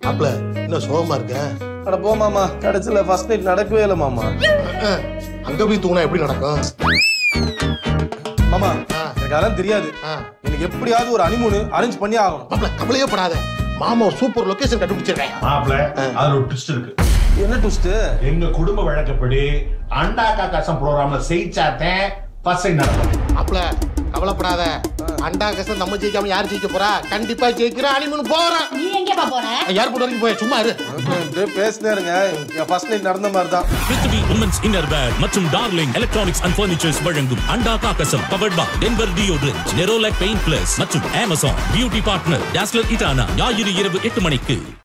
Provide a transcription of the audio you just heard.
மாப்பிள என்ன சோகமா இருக்க அட போ மாமா கடைசியில் ஃபர்ஸ்ட் நைட் நடக்கவே இல்லை மாமா அஹ், அங்க போய் தூங்கினா எப்படி நடக்கும் மாமா ஆ. எனக்கு அதெல்லாம் தெரியாது ஆ. எனக்கு எப்படியாவது ஒரு அனிமூனு அரேஞ்ச் பண்ணி ஆகணும் மாப்பிள கவலையே படாத மாமா ஒரு சூப்பர் லொகேஷன் கண்டுபிடிச்சிருக்கேன் மாப்பிள அதுல ஒரு ட்விஸ்ட் இருக்கு என்ன ட்விஸ்ட் எங்க குடும்ப வழக்கப்படி அண்டா காக்காசம் ப்ரோக்ராம்ல செய்ச்சாத்தேன் பசை நடக்கும் மாப்பிள கவலைப்படாத அண்டா கசம் நம்ம ஜெயிக்காம யார் ஜெயிக்க போறா கண்டிப்பா ஜெயிக்கிறா அனிமன் போறேன் நீ எங்கேப்பா போற ஏர்போர்ட் வரைக்கும் போய் சும்மா இரு இப்படியே பேசினே இருங்க என் ஃபர்ஸ்ட் நைட் நடந்த மாதிரி தான் பிருத்திவி உமன்ஸ் இன்னர்வேர் மற்றும் டார்லிங் எலக்ட்ரானிக்ஸ் அண்ட் பர்னிச்சர்ஸ் வழங்கும் அண்டா காக்கசம் powered by Denver deodorant Nerolac paint plus மற்றும் அமேசான் பியூட்டி பார்ட்னர் டாஸ்லர் இட்டானா ஞாயிறு இரவு எட்டு மணிக்கு